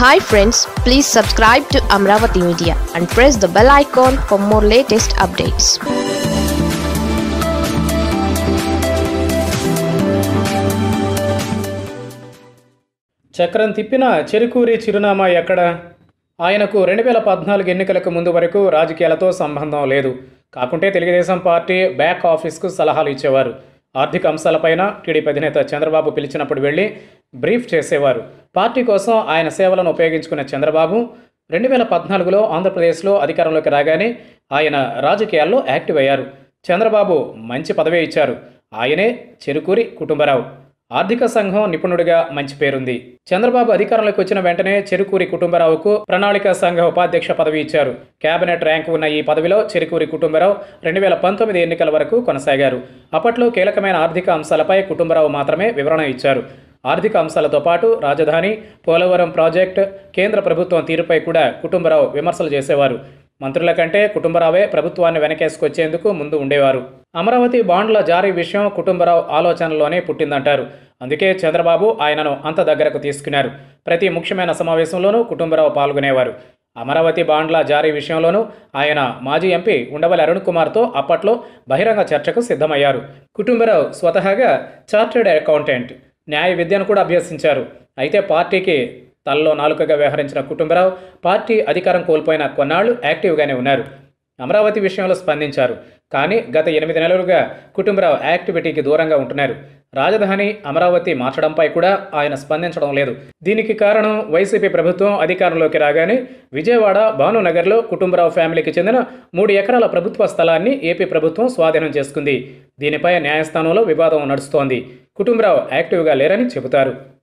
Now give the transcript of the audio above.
hi friends please subscribe to Amaravati media and press the bell icon for more latest updates చక్రం తిప్పిన చెరుకూరి చిరునామా ఎక్కడ ఆయనకు రెండు వేల పద్నాలుగు ఎన్నికలకు ముందు వరకు రాజకీయాలతో సంబంధం లేదు కాకుంటే తెలుగుదేశం పార్టీ బ్యాక్ ఆఫీస్కు సలహాలు ఇచ్చేవారు ఆర్థిక అంశాలపైన టీడీపీ అధినేత చంద్రబాబు పిలిచినప్పుడు వెళ్ళి బ్రీఫ్ చేసేవారు పార్టీ కోసం ఆయన సేవలను ఉపయోగించుకున్న చంద్రబాబు రెండు వేల పద్నాలుగులో ఆంధ్రప్రదేశ్లో అధికారంలోకి రాగానే ఆయన రాజకీయాల్లో యాక్టివ్ అయ్యారు చంద్రబాబు మంచి పదవే ఇచ్చారు ఆయనే చెరుకూరి కుటుంబరావు ఆర్థిక సంఘం నిపుణుడిగా మంచి పేరుంది చంద్రబాబు అధికారంలోకి వచ్చిన వెంటనే చెరుకూరి కుటుంబరావుకు ప్రణాళిక సంఘ ఉపాధ్యక్ష పదవి ఇచ్చారు కేబినెట్ ర్యాంక్ ఉన్న ఈ పదవిలో చెరుకూరి కుటుంబరావు రెండు వేల పంతొమ్మిది ఎన్నికల వరకు కొనసాగారు అప్పట్లో కీలకమైన ఆర్థిక అంశాలపై కుటుంబరావు మాత్రమే వివరణ ఇచ్చారు ఆర్థిక అంశాలతో పాటు రాజధాని పోలవరం ప్రాజెక్ట్ కేంద్ర ప్రభుత్వం తీరుపై కూడా కుటుంబరావు విమర్శలు చేసేవారు మంత్రుల కంటే కుటుంబరావే ప్రభుత్వాన్ని వెనకేసుకొచ్చేందుకు ముందు ఉండేవారు అమరావతి బాండ్ల జారీ విషయం కుటుంబరావు ఆలోచనలోనే పుట్టిందంటారు అందుకే చంద్రబాబు ఆయనను అంత దగ్గరకు తీసుకున్నారు ప్రతి ముఖ్యమైన సమావేశంలోనూ కుటుంబరావు పాల్గొనేవారు అమరావతి బాండ్ల జారీ విషయంలోనూ ఆయన మాజీ ఎంపీ ఉండవల్లి అరుణ్ కుమార్తో అప్పట్లో బహిరంగ చర్చకు సిద్ధమయ్యారు కుటుంబరావు స్వతహాగా చార్టెడ్ అకౌంటెంట్ న్యాయ విద్యను కూడా అభ్యసించారు అయితే పార్టీకి తలలో నాలుకగా వ్యవహరించిన కుటుంబరావు పార్టీ అధికారం కోల్పోయిన కొన్నాళ్లు యాక్టివ్గానే ఉన్నారు అమరావతి విషయంలో స్పందించారు కానీ గత ఎనిమిది నెలలుగా కుటుంబరావు యాక్టివిటీకి దూరంగా ఉంటున్నారు రాజధాని అమరావతి మార్చడంపై కూడా ఆయన స్పందించడం లేదు దీనికి కారణం వైసీపీ ప్రభుత్వం అధికారంలోకి రాగానే విజయవాడ భానునగర్లో కుటుంబరావు ఫ్యామిలీకి చెందిన మూడు ఎకరాల ప్రభుత్వ స్థలాన్ని ఏపీ ప్రభుత్వం స్వాధీనం చేసుకుంది దీనిపై న్యాయస్థానంలో వివాదం నడుస్తోంది కుటుంబరావు యాక్టివ్గా లేరని చెబుతారు